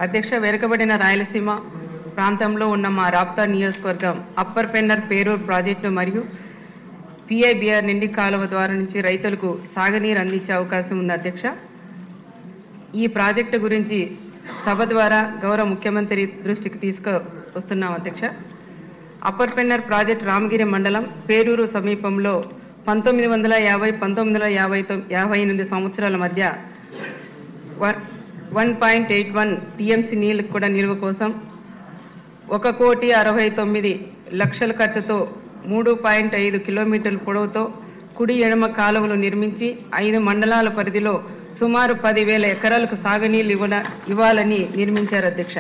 అధ్యక్ష వెనుకబడిన రాయలసీమ ప్రాంతంలో ఉన్న మా రాప్తా నియోజకవర్గం అప్పర్ పెన్నర్ పేరూర్ ప్రాజెక్టు మరియు పిఐబిఆర్ నిండి కాలువ ద్వారా నుంచి రైతులకు సాగునీరు అందించే అవకాశం ఉంది అధ్యక్ష ఈ ప్రాజెక్టు గురించి సభ ద్వారా గౌరవ ముఖ్యమంత్రి దృష్టికి తీసుకు వస్తున్నాం అధ్యక్ష అప్పర్ పెన్నర్ ప్రాజెక్ట్ రామగిరి మండలం పేరూరు సమీపంలో పంతొమ్మిది వందల యాభై పంతొమ్మిది వందల యాభై తొమ్ యాభై ఎనిమిది సంవత్సరాల మధ్య one point eight one TMC నీళ్ళు కూడా నిల్వ కోసం ఒక కోటి అరవై తొమ్మిది లక్షల ఖర్చుతో మూడు పాయింట్ ఐదు కిలోమీటర్ల పొడవుతో కుడి ఎడమ కాలువలు నిర్మించి ఐదు మండలాల పరిధిలో సుమారు పదివేల ఎకరాలకు సాగునీళ్ళు ఇవ్వడ ఇవ్వాలని నిర్మించారు అధ్యక్ష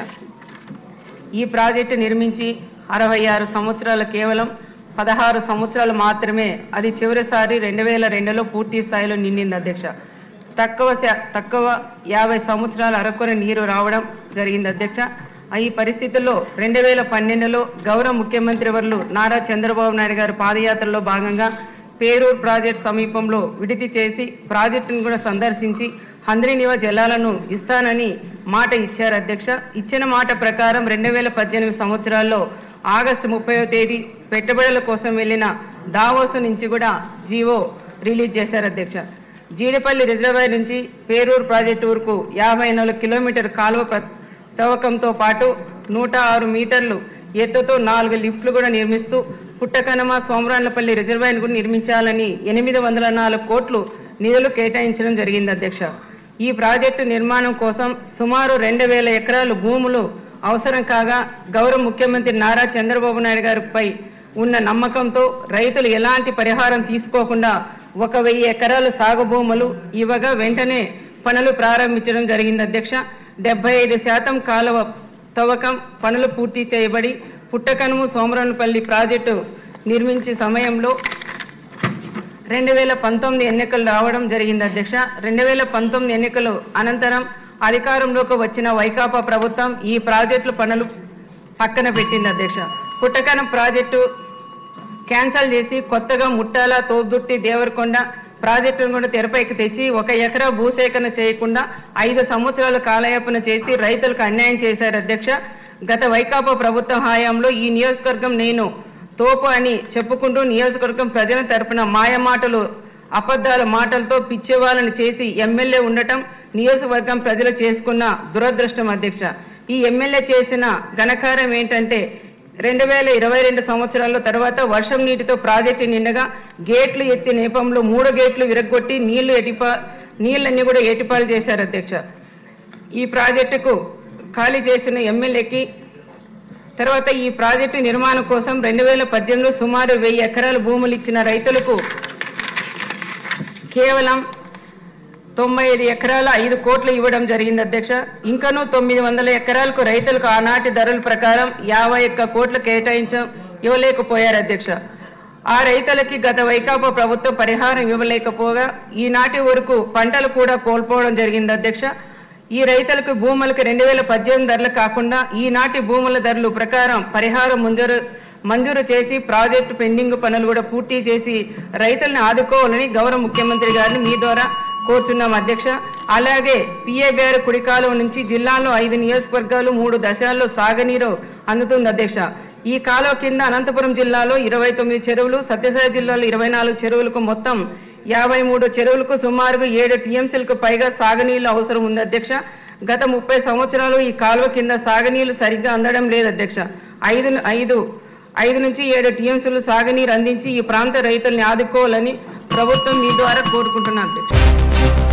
ఈ ప్రాజెక్టు నిర్మించి అరవై ఆరు సంవత్సరాలు కేవలం పదహారు సంవత్సరాలు మాత్రమే అది చివరిసారి రెండు వేల రెండులో పూర్తి స్థాయిలో నిండింది అధ్యక్ష తక్కువ శా- తక్కువ యాభై సంవత్సరాల అరకొర నీరు రావడం జరిగింది అధ్యక్ష ఈ పరిస్థితుల్లో రెండు వేల పన్నెండులో గౌరవ ముఖ్యమంత్రి వర్లు నారా చంద్రబాబు నాయుడు గారి పాదయాత్రలో భాగంగా పేరూరు ప్రాజెక్ట్ సమీపంలో విడితి చేసి ప్రాజెక్టును కూడా సందర్శించి హంద్రీనివ జలాలను ఇస్తానని మాట ఇచ్చారు అధ్యక్ష ఇచ్చిన మాట ప్రకారం రెండు వేల పద్దెనిమిది సంవత్సరాల్లో ఆగస్టు ముప్పైవ తేదీ పెట్టుబడుల కోసం వెళ్ళిన దావోస్ నుంచి కూడా జీవో రిలీజ్ చేశారు అధ్యక్ష జీడిపల్లి రిజర్వాయర్ నుంచి పేరూరు ప్రాజెక్టు వరకు యాభై నాలుగు కిలోమీటర్ కాలువ ప్ర- తవ్వకంతో పాటు నూట ఆరు మీటర్లు ఎత్తుతో నాలుగు లిఫ్ట్లు కూడా నిర్మిస్తూ పుట్టకనమ సోమరాన్లపల్లి రిజర్వాయర్ కూడా నిర్మించాలని ఎనిమిది వందల నాలుగు కోట్లు నిధులు కేటాయించడం జరిగింది అధ్యక్ష ఈ ప్రాజెక్టు నిర్మాణం కోసం సుమారు రెండు వేల ఎకరాలు భూములు అవసరం కాగా గౌరవ ముఖ్యమంత్రి నారా చంద్రబాబు నాయుడు గారిపై ఉన్న నమ్మకంతో రైతులు ఎలాంటి పరిహారం తీసుకోకుండా ఒక వెయ్యి ఎకరాలు సాగు భూములు ఇవ్వగా వెంటనే పనులు ప్రారంభించడం జరిగింది అధ్యక్ష డెబ్బై ఐదు శాతం కాలువ తవ్వకం పనులు పూర్తి చేయబడి పుట్టకనుము సోమరానుపల్లి ప్రాజెక్టు నిర్మించే సమయంలో రెండు వేల పంతొమ్మిది ఎన్నికలు రావడం జరిగింది అధ్యక్ష రెండు వేల పంతొమ్మిది ఎన్నికలు అనంతరం అధికారంలోకి వచ్చిన వైకాపా ప్రభుత్వం ఈ ప్రాజెక్టుల పనులు పక్కన పెట్టింది అధ్యక్ష పుట్టకనం ప్రాజెక్టు క్యాన్సల్ చేసి కొత్తగా ముట్టాల తోబుట్టి దేవరకొండ ప్రాజెక్టును కూడా తెరపైకి తెచ్చి ఒక ఎకరా భూసేకరణ చేయకుండా ఐదు సంవత్సరాలు కాలయాపన చేసి రైతులకు అన్యాయం చేశారు అధ్యక్ష గత వైకాపా ప్రభుత్వ హయాంలో ఈ నియోజకవర్గం నేను తోపు అని చెప్పుకుంటూ నియోజకవర్గం ప్రజల తరపున మాయ మాటలు అబద్ధాల మాటలతో పిచ్చేవాళ్ళని చేసి ఎమ్మెల్యే ఉండటం నియోజకవర్గం ప్రజలు చేసుకున్న దురదృష్టం అధ్యక్ష ఈ ఎమ్మెల్యే చేసిన ఘనకారం ఏంటంటే రెండు వేల ఇరవై రెండు సంవత్సరాల తర్వాత వర్షం నీటితో ప్రాజెక్టు నిండగా గేట్లు ఎత్తి నేపంలో మూడు గేట్లు విరగొట్టి నీళ్లు ఎటిపా నీళ్ళన్నీ కూడా ఏటిపాలు చేశారు అధ్యక్ష ఈ ప్రాజెక్టుకు ఖాళీ చేసిన ఎమ్మెల్యేకి తర్వాత ఈ ప్రాజెక్టు నిర్మాణం కోసం రెండు వేల పద్దెనిమిదిలో సుమారు వెయ్యి ఎకరాల భూములు ఇచ్చిన రైతులకు కేవలం తొంభై ఐదు ఎకరాల ఐదు కోట్లు ఇవ్వడం జరిగింది అధ్యక్ష ఇంకనూ తొమ్మిది వందల ఎకరాలకు రైతులకు ఆనాటి ధరల ప్రకారం యాభై ఒక్క కోట్లు కేటాయించం ఇవ్వలేకపోయారు అధ్యక్ష ఆ రైతులకి గత వైకాపా ప్రభుత్వం పరిహారం ఇవ్వలేకపోగా ఈనాటి వరకు పంటలు కూడా కోల్పోవడం జరిగింది అధ్యక్ష ఈ రైతులకు భూములకు రెండు వేల పద్దెనిమిది ధరలు కాకుండా ఈనాటి భూముల ధరలు ప్రకారం పరిహారం మంజూరు మంజూరు చేసి ప్రాజెక్టు పెండింగ్ పనులు కూడా పూర్తి చేసి రైతుల్ని ఆదుకోవాలని గౌరవ ముఖ్యమంత్రి గారిని మీ ద్వారా కోరుచున్నాం అధ్యక్ష అలాగే పిఏబిఆర్ కుడికాలువ నుంచి జిల్లాలో ఐదు నియోజకవర్గాలు మూడు దశల్లో సాగునీరు అందుతుంది అధ్యక్ష ఈ కాలువ కింద అనంతపురం జిల్లాలో ఇరవై తొమ్మిది చెరువులు సత్యసాయి జిల్లాలో ఇరవై నాలుగు చెరువులకు మొత్తం యాభై మూడు చెరువులకు సుమారుగా ఏడు టీఎంసీలకు పైగా సాగునీళ్లు అవసరం ఉంది అధ్యక్ష గత ముప్పై సంవత్సరాలు ఈ కాలువ కింద సాగునీళ్లు సరిగ్గా అందడం లేదు అధ్యక్ష ఐదు ఐదు ఐదు నుంచి ఏడు టీఎంసీలు సాగునీరు అందించి ఈ ప్రాంత రైతుల్ని ఆదుకోవాలని ప్రభుత్వం మీ ద్వారా కోరుకుంటున్నాను అధ్యక్ష